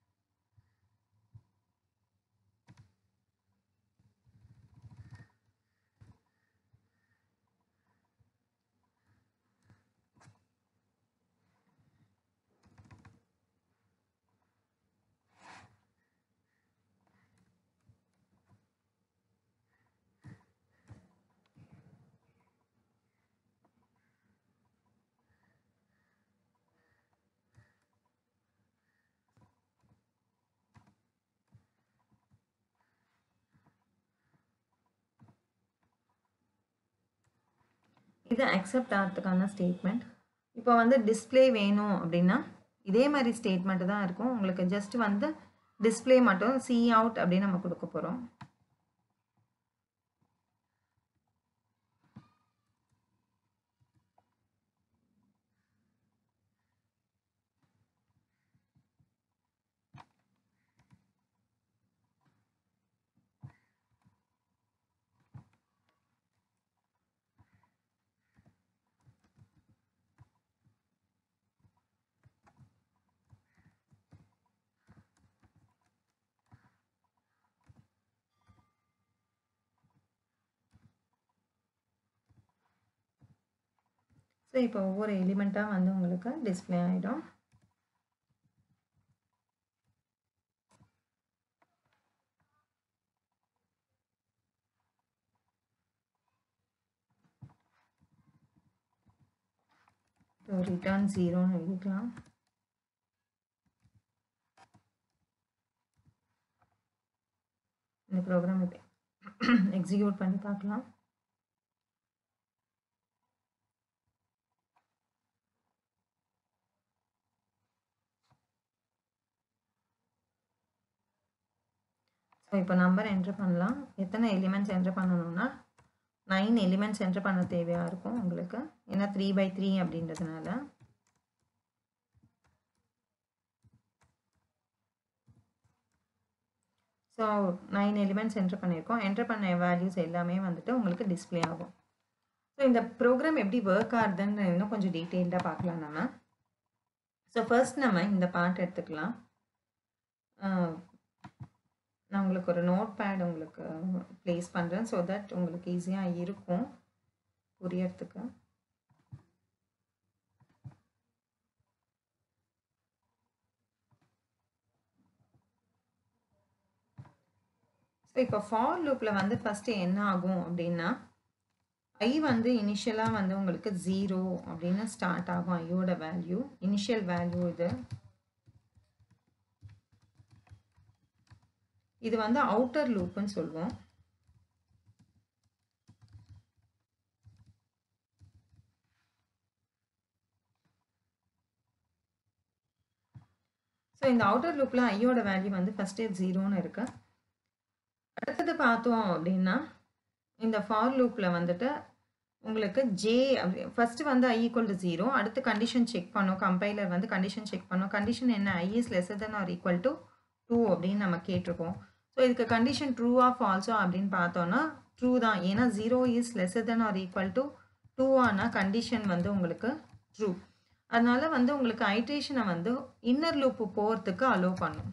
இது அக்செப்ட் ஆகிறதுக்கான ஸ்டேட்மெண்ட் இப்போ வந்து டிஸ்பிளே வேணும் அப்படின்னா இதே மாதிரி ஸ்டேட்மெண்ட் தான் இருக்கும் உங்களுக்கு ஜஸ்ட் வந்து டிஸ்பிளே மட்டும் சி அவுட் அப்படின்னு நம்ம கொடுக்க போகிறோம் ஸோ இப்போ ஒவ்வொரு எலிமெண்ட்டாக வந்து உங்களுக்கு டிஸ்பிளே ஆகிடும் ஸோ ரிட்டர்ன் ஜீரோன்னு எழுதிக்கலாம் இந்த ப்ரோக்ராம் இப்போ எக்ஸிக்யூட் பண்ணி பார்க்கலாம் ஸோ இப்போ நம்பர் என்ட்ரு பண்ணலாம் எத்தனை எலிமெண்ட்ஸ் என்ட்ரு பண்ணணும்னா நைன் எலிமெண்ட்ஸ் என்ட்ரு பண்ண தேவையாக இருக்கும் உங்களுக்கு ஏன்னா த்ரீ பை த்ரீ அப்படின்றதுனால ஸோ நைன் எலிமெண்ட்ஸ் என்ட்ரு பண்ணியிருக்கோம் என்ட்ரு பண்ண வேல்யூஸ் எல்லாமே வந்துட்டு உங்களுக்கு டிஸ்பிளே ஆகும் ஸோ இந்த ப்ரோக்ராம் எப்படி ஒர்க் ஆகுதுன்னு இன்னும் கொஞ்சம் டீட்டெயில்டாக பார்க்கலாம் நம்ம ஸோ ஃபர்ஸ்ட் நம்ம இந்த பார்ட் எடுத்துக்கலாம் நான் உங்களுக்கு ஒரு நோட் பேட் உங்களுக்கு ப்ளேஸ் பண்ணுறேன் ஸோ தட் உங்களுக்கு ஈஸியாக இருக்கும் புரியறதுக்கு ஸோ இப்போ ஃபார் லூப்பில் வந்து ஃபஸ்ட்டு என்ன ஆகும் அப்படின்னா ஐ வந்து இனிஷியலாக வந்து உங்களுக்கு ஜீரோ அப்படின்னு ஸ்டார்ட் ஆகும் ஐயோட வேல்யூ இனிஷியல் வேல்யூ இது இது வந்து அவுட்டர் லூப்புன்னு சொல்லுவோம் ஸோ இந்த அவுட்டர் லூப்பில் ஐயோட வேல்யூ வந்து ஃபஸ்ட்டே ஜீரோன்னு இருக்கு அடுத்தது பார்த்தோம் அப்படின்னா இந்த ஃபார் லூப்பில் வந்துட்டு உங்களுக்கு ஜே அப்படி ஃபஸ்ட்டு வந்து ஐ ஈக்குவல் டு ஜீரோ அடுத்து கண்டிஷன் செக் பண்ணும் கம்பைலர் வந்து கண்டிஷன் செக் பண்ணும் கண்டிஷன் என்ன i is lesser than or equal to two அப்படின்னு நம்ம கேட்டிருக்கோம் ஸோ இதுக்கு கண்டிஷன் ட்ரூ ஆஃப் ஆல்சோ அப்படின்னு பார்த்தோன்னா ட்ரூ தான் ஏன்னா zero is lesser than or equal to two ஆனால் கண்டிஷன் வந்து உங்களுக்கு ட்ரூ அதனால வந்து உங்களுக்கு ஐட்ரேஷனை வந்து இன்னர் லூப்பு போகிறதுக்கு அலோவ் பண்ணும்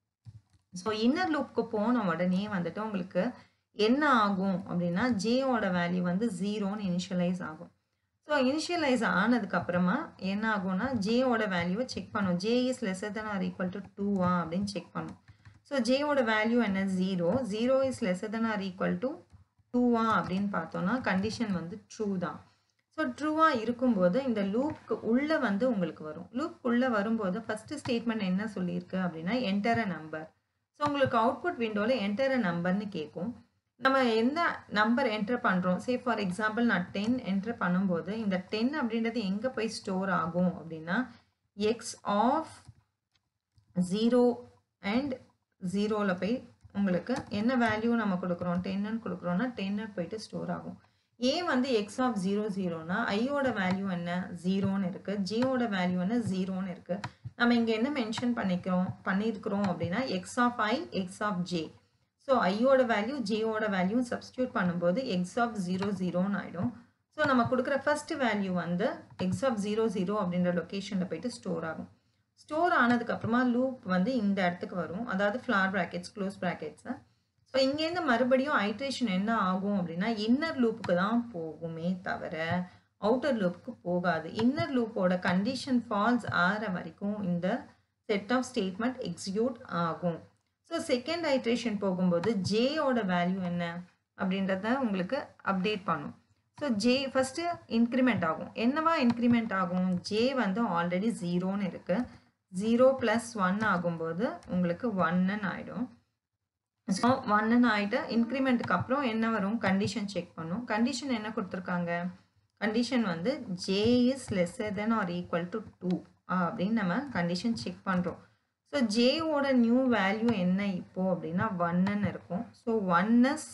ஸோ இன்னர் லூப்புக்கு போன உடனே வந்துட்டு உங்களுக்கு என்ன ஆகும் அப்படின்னா ஜேயோட வேல்யூ வந்து ஜீரோன்னு இனிஷியலைஸ் ஆகும் ஸோ இனிஷியலைஸ் ஆனதுக்கப்புறமா என்ன ஆகும்னா ஜேயோட வேல்யூவை செக் பண்ணும் j is lesser than or equal to டூவா அப்படின்னு செக் பண்ணும் ஸோ ஜேயோட வேல்யூ என்ன zero zero is lesser than or equal to டூவா அப்படின்னு பார்த்தோன்னா கண்டிஷன் வந்து ட்ரூ தான் ஸோ ட்ரூவாக இருக்கும்போது இந்த லூப்க்கு உள்ளே வந்து உங்களுக்கு வரும் லூப் உள்ளே வரும்போது ஃபஸ்ட்டு ஸ்டேட்மெண்ட் என்ன சொல்லியிருக்கு அப்படின்னா என்டர் அ நம்பர் ஸோ உங்களுக்கு அவுட்புட் விண்டோவில் என்டர் அ நம்பர்னு கேட்கும் நம்ம எந்த நம்பர் என்டர் பண்ணுறோம் சே ஃபார் எக்ஸாம்பிள் நான் டென் என்டர் பண்ணும்போது இந்த டென் அப்படின்றது எங்கே போய் ஸ்டோர் ஆகும் அப்படின்னா எக்ஸ் ஆஃப் ஜீரோ அண்ட் ஜீரோவில் போய் உங்களுக்கு என்ன வேல்யூ நம்ம கொடுக்குறோம் டென்னு கொடுக்குறோன்னா டென்னு போயிட்டு ஸ்டோர் ஆகும் ஏன் வந்து எக்ஸ் ஆஃப் ஜீரோ ஜீரோனா ஐயோட வேல்யூ என்ன ஜீரோன்னு இருக்குது ஜியோட வேல்யூ என்ன ஜீரோன்னு இருக்குது நம்ம இங்கே என்ன மென்ஷன் பண்ணிக்கிறோம் பண்ணியிருக்கிறோம் அப்படின்னா X of i x of j so ஐயோட வேல்யூ ஜேயோட வேல்யூ சப்ஸ்டியூட் பண்ணும்போது எக்ஸ் ஆஃப் ஜீரோ ஜீரோன்னு ஆகிடும் ஸோ நம்ம கொடுக்குற ஃபர்ஸ்ட் வேல்யூ வந்து எக்ஸ் ஆஃப் ஜீரோ ஜீரோ அப்படின்ற லொக்கேஷனில் போயிட்டு ஸ்டோர் ஆகும் ஸ்டோர் ஆனதுக்கப்புறமா லூப் வந்து இந்த இடத்துக்கு வரும் அதாவது flower brackets close brackets so இங்கேருந்து மறுபடியும் ஐட்ரேஷன் என்ன ஆகும் அப்படின்னா இன்னர் லூப்புக்கு தான் போகுமே தவிர அவுட்டர் லூப்புக்கு போகாது இன்னர் லூப்போட கண்டிஷன் ஃபால்ஸ் ஆகிற வரைக்கும் இந்த செட் ஆஃப் ஸ்டேட்மெண்ட் எக்ஸிக்யூட் ஆகும் ஸோ செகண்ட் ஐட்ரேஷன் போகும்போது ஜேயோட வேல்யூ என்ன அப்படின்றத உங்களுக்கு அப்டேட் பண்ணும் ஸோ ஜே ஃபஸ்ட்டு இன்க்ரிமெண்ட் ஆகும் என்னவா இன்க்ரிமெண்ட் ஆகும் ஜே வந்து ஆல்ரெடி ஜீரோன்னு இருக்குது ஜீரோ ப்ளஸ் ஒன் ஆகும்போது உங்களுக்கு ஒன்னுன்னு ஆகிடும் ஸோ ஒன்னுன்னு ஆகிட்டு இன்க்ரிமெண்ட்டுக்கு அப்புறம் என்ன வரும் கண்டிஷன் செக் பண்ணும் கண்டிஷன் என்ன கொடுத்துருக்காங்க கண்டிஷன் வந்து j is lesser than or equal to two அப்படின்னு நம்ம கண்டிஷன் செக் பண்ணுறோம் ஸோ ஜேவோட நியூ வேல்யூ என்ன இப்போ அப்படின்னா ஒன்னுன்னு இருக்கும் ஸோ ஒன்னஸ்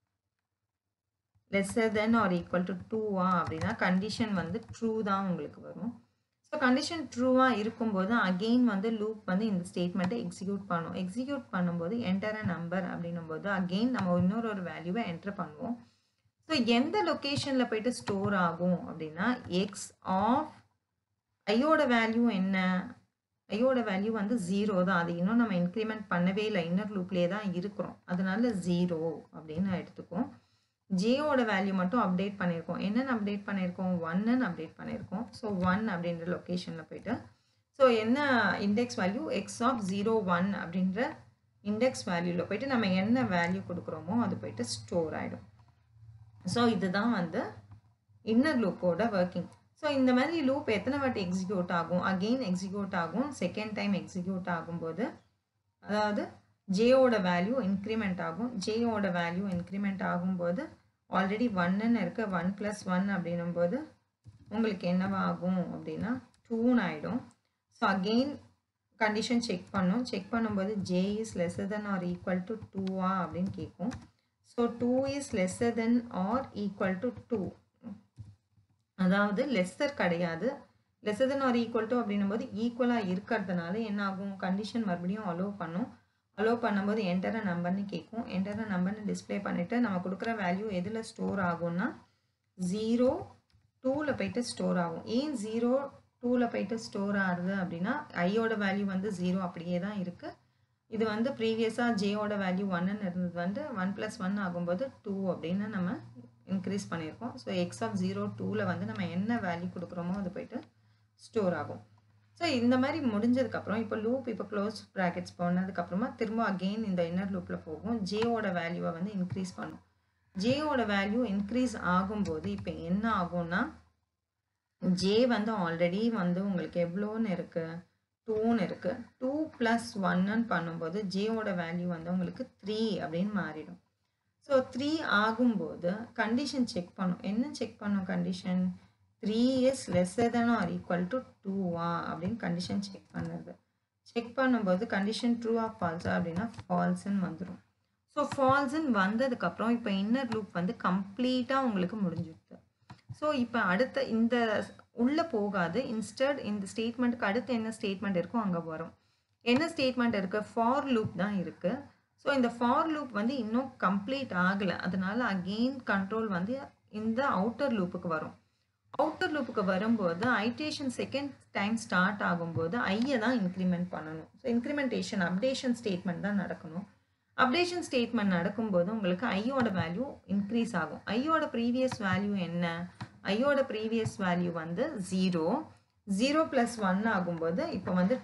lesser than or equal to டூவா அப்படின்னா கண்டிஷன் வந்து ட்ரூ தான் உங்களுக்கு வரும் ஸோ கண்டிஷன் ட்ரூவாக இருக்கும்போது அகெயின் வந்து லூப் வந்து இந்த ஸ்டேட்மெண்ட்டை எக்ஸிக்யூட் பண்ணும் எக்ஸிக்யூட் பண்ணும்போது என்டர் அ நம்பர் அப்படின்னும் போது அகெயின் நம்ம இன்னொரு ஒரு வேல்யூவை என்டர் பண்ணுவோம் ஸோ எந்த லொக்கேஷனில் போயிட்டு ஸ்டோர் ஆகும் அப்படின்னா எக்ஸ் ஆஃப் ஐயோட வேல்யூ என்ன ஐயோட வேல்யூ வந்து ஜீரோ தான் அது இன்னும் நம்ம இன்க்ரிமெண்ட் பண்ணவே இல்லை இன்னர் லூப்லேயே தான் இருக்கிறோம் அதனால ஜீரோ அப்படின்னு எடுத்துக்கும் ஜேயோட வேல்யூ மட்டும் அப்டேட் பண்ணியிருக்கோம் என்னென்னு அப்டேட் பண்ணியிருக்கோம் ஒன்னுன்னு அப்டேட் பண்ணியிருக்கோம் ஸோ ஒன் அப்படின்ற லொக்கேஷனில் போயிட்டு ஸோ என்ன index value x of zero one அப்படின்ற இண்டெக்ஸ் வேல்யூவில் போயிட்டு நம்ம என்ன வேல்யூ கொடுக்குறோமோ அது போயிட்டு ஸ்டோர் ஆகிடும் ஸோ இதுதான் வந்து இன்னர் லூப்போட ஒர்க்கிங் ஸோ இந்த மாதிரி லூப் எத்தனை வாட்டி எக்ஸிக்யூட் ஆகும் அகெயின் எக்ஸிக்யூட் ஆகும் செகண்ட் டைம் எக்ஸிக்யூட் ஆகும்போது அதாவது ஜேயோட வேல்யூ இன்க்ரிமெண்ட் ஆகும் ஜேயோட வேல்யூ இன்க்ரிமெண்ட் ஆகும்போது ஆல்ரெடி ஒன்னுன்னு இருக்க ஒன் ப்ளஸ் ஒன் அப்படின்னும் போது உங்களுக்கு என்னவாகும் அப்படின்னா டூன்னு ஆகிடும் ஸோ அகெயின் கண்டிஷன் செக் பண்ணும் செக் பண்ணும்போது j is lesser than or equal to டூவா அப்படின்னு கேட்கும் so two is lesser than or equal to two அதாவது லெஸ்ஸர் கிடையாது lesser than or equal to அப்படின்னும் போது ஈக்குவலாக இருக்கிறதுனால என்ன ஆகும் கண்டிஷன் மறுபடியும் அலோவ் பண்ணும் அலோவ் பண்ணும்போது என்டர் நம்பர்னு கேட்கும் என்டர் நம்பர்னு டிஸ்பிளே பண்ணிவிட்டு நம்ம கொடுக்குற வேல்யூ எதில் ஸ்டோர் ஆகும்னா ஜீரோ டூவில் போயிட்டு ஸ்டோர் ஆகும் ஏன் ஜீரோ டூவில் போயிட்டு ஸ்டோர் ஆகுது அப்படின்னா ஐயோட வேல்யூ வந்து ஜீரோ அப்படியே தான் இருக்குது இது வந்து ப்ரீவியஸாக ஜேயோட வேல்யூ ஒன்னுன்னு இருந்தது வந்து ஒன் ப்ளஸ் ஒன் ஆகும்போது டூ அப்படின்னு நம்ம இன்க்ரீஸ் பண்ணியிருக்கோம் ஸோ எக்ஸ் ஆஃப் ஜீரோ டூவில் வந்து நம்ம என்ன வேல்யூ கொடுக்குறோமோ அது போயிட்டு ஸ்டோர் ஆகும் ஸோ இந்த மாதிரி முடிஞ்சதுக்கப்புறம் இப்போ லூப் இப்போ க்ளோஸ் ப்ராக்கெட்ஸ் போனதுக்கப்புறமா திரும்ப அகெயின் இந்த இன்னர் லூப்பில் போகும் ஜேயோட வேல்யூவை வந்து இன்க்ரீஸ் பண்ணும் ஜேயோட வேல்யூ இன்க்ரீஸ் ஆகும்போது இப்போ என்ன ஆகும்னா ஜே வந்து ஆல்ரெடி வந்து உங்களுக்கு எவ்வளோன்னு இருக்குது டூன்னு இருக்குது டூ ப்ளஸ் ஒன்னு பண்ணும்போது ஜேயோட வேல்யூ வந்து உங்களுக்கு த்ரீ அப்படின்னு மாறிடும் ஸோ த்ரீ ஆகும்போது கண்டிஷன் செக் பண்ணும் என்ன செக் பண்ணும் condition three is lesser than or equal to டூவா அப்படின்னு கண்டிஷன் செக் பண்ணுறது செக் பண்ணும்போது கண்டிஷன் ட்ரூ ஆஃப் ஃபால்ஸா அப்படின்னா ஃபால்ஸ்ன்னு வந்துடும் ஸோ ஃபால்ஸ்ன்னு வந்ததுக்கப்புறம் இப்போ இன்னர் லூப் வந்து கம்ப்ளீட்டாக உங்களுக்கு முடிஞ்சிடுது ஸோ இப்போ அடுத்த இந்த உள்ளே போகாது இன்ஸ்டட் இந்த ஸ்டேட்மெண்ட்டுக்கு அடுத்து என்ன ஸ்டேட்மெண்ட் இருக்கோ அங்கே வரும் என்ன ஸ்டேட்மெண்ட் இருக்குது ஃபார் லூப் தான் இருக்குது ஸோ இந்த ஃபார் லூப் வந்து இன்னும் கம்ப்ளீட் ஆகலை அதனால அகெயின் கண்ட்ரோல் வந்து இந்த அவுட்டர் லூப்புக்கு வரும் அவுட்டர் லூப்புக்கு வரும்போது ஐட்டேஷன் செகண்ட் டைம் ஸ்டார்ட் ஆகும்போது ஐயை தான் இன்க்ரிமெண்ட் பண்ணணும் ஸோ இன்க்ரிமெண்டேஷன் அப்டேஷன் ஸ்டேட்மெண்ட் தான் நடக்கணும் அப்டேஷன் ஸ்டேட்மெண்ட் நடக்கும்போது உங்களுக்கு ஐயோட வேல்யூ இன்க்ரீஸ் ஆகும் ஐயோட ப்ரீவியஸ் வேல்யூ என்ன ஐயோட ப்ரீவியஸ் வேல்யூ வந்து ஜீரோ ஜீரோ ப்ளஸ் ஒன் ஆகும்போது இப்போ வந்து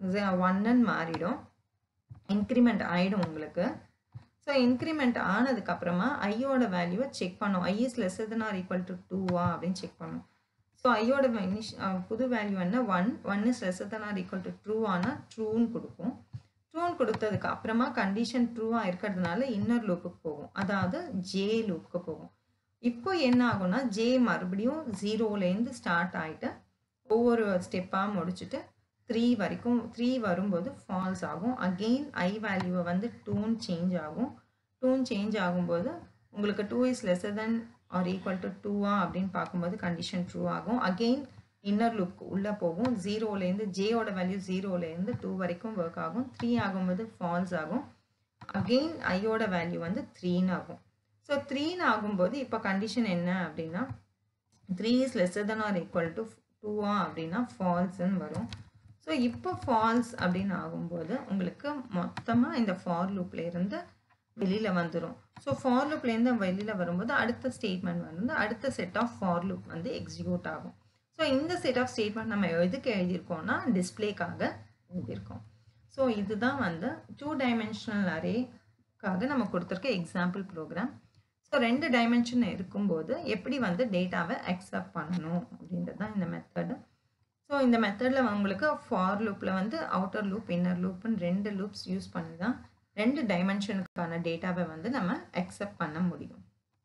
ஒன்னு மாறிடும் இன்க்ரிமெண்ட் ஆகிடும் உங்களுக்கு ஸோ இன்க்ரிமெண்ட் ஆனதுக்கப்புறமா ஐயோட வேல்யூவை செக் பண்ணும் i is lesser than or equal to டூவா அப்படின்னு செக் பண்ணும் ஸோ ஐயோட புது வேல்யூ என்ன one one is lesser than or equal to true ஆனால் ட்ரூன்னு கொடுக்கும் ட்ரூன்னு கொடுத்ததுக்கு அப்புறமா கண்டிஷன் ட்ரூவாக இருக்கிறதுனால இன்னர் லூப்புக்கு போகும் அதாவது ஜே லூப்புக்கு போகும் இப்போ என்ன ஆகும்னா ஜே மறுபடியும் ஜீரோலேருந்து ஸ்டார்ட் ஆகிட்டு ஒவ்வொரு ஸ்டெப்பாக முடிச்சுட்டு த்ரீ வரைக்கும் த்ரீ வரும்போது ஃபால்ஸ் ஆகும் அகெயின் ஐ வேல்யூவை வந்து டூன் சேஞ்ச் ஆகும் டூன் சேஞ்ச் ஆகும்போது உங்களுக்கு two is lesser than or equal to டூவா அப்படின்னு பார்க்கும்போது கண்டிஷன் ட்ரூ ஆகும் அகெயின் இன்னர் லுக் உள்ளே போகும் ஜீரோலேருந்து ஜேயோட வேல்யூ ஜீரோலேருந்து டூ வரைக்கும் ஒர்க் ஆகும் த்ரீ ஆகும்போது ஃபால்ஸ் ஆகும் அகெயின் ஐயோட வேல்யூ வந்து த்ரீன்னு ஆகும் ஸோ த்ரீன்னு ஆகும்போது இப்போ கண்டிஷன் என்ன அப்படின்னா three is lesser than or equal to டூவா அப்படின்னா ஃபால்ஸ்ன்னு வரும் ஸோ இப்போ ஃபால்ஸ் அப்படின்னு ஆகும்போது உங்களுக்கு மொத்தமாக இந்த ஃபார் லூப்லேருந்து வெளியில் வந்துடும் ஸோ ஃபார் லூப்லேருந்து வெளியில் வரும்போது அடுத்த ஸ்டேட்மெண்ட் வந்து அடுத்த செட் ஆஃப் ஃபார் லூப் வந்து எக்ஸிக்யூட் ஆகும் ஸோ இந்த செட் ஆஃப் ஸ்டேட்மெண்ட் நம்ம எதுக்கு எழுதியிருக்கோம்னா டிஸ்பிளேக்காக எழுதியிருக்கோம் ஸோ இதுதான் வந்து டூ டைமென்ஷனல் அரேக்காக நம்ம கொடுத்துருக்க எக்ஸாம்பிள் ப்ரோக்ராம் ஸோ ரெண்டு டைமென்ஷன் இருக்கும்போது எப்படி வந்து டேட்டாவை அக்செப்ட் பண்ணணும் அப்படின்றது தான் இந்த மெத்தடு ஸோ இந்த மெத்தடில் உங்களுக்கு ஃபார் லூப்பில் வந்து அவுட்டர் லூப் இன்னர் லூப்னு ரெண்டு லூப்ஸ் யூஸ் பண்ணி தான் ரெண்டு டைமென்ஷனுக்கான டேட்டாவை வந்து நம்ம அக்செப்ட் பண்ண முடியும்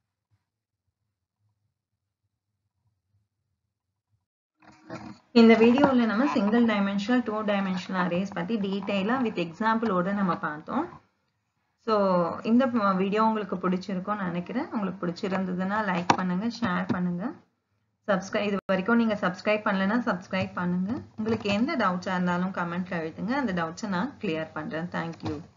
இந்த வீடியோவில் நம்ம single dimensional two dimensional arrays பற்றி டீட்டெயிலாக வித் எக்ஸாம்பிளோடு நம்ம பார்த்தோம் ஸோ இந்த வீடியோ உங்களுக்கு பிடிச்சிருக்கும்னு நினைக்கிறேன் உங்களுக்கு பிடிச்சிருந்ததுன்னா லைக் பண்ணுங்கள் ஷேர் பண்ணுங்கள் சப்ஸ்கிரைப் இது வரைக்கும் நீங்கள் சப்ஸ்கிரைப் பண்ணலைன்னா சப்ஸ்கிரைப் பண்ணுங்கள் உங்களுக்கு எந்த டவுட்ஸாக இருந்தாலும் கமெண்ட்டில் எழுதுங்க அந்த டவுட்ஸை நான் கிளியர் பண்ணுறேன் தேங்க்யூ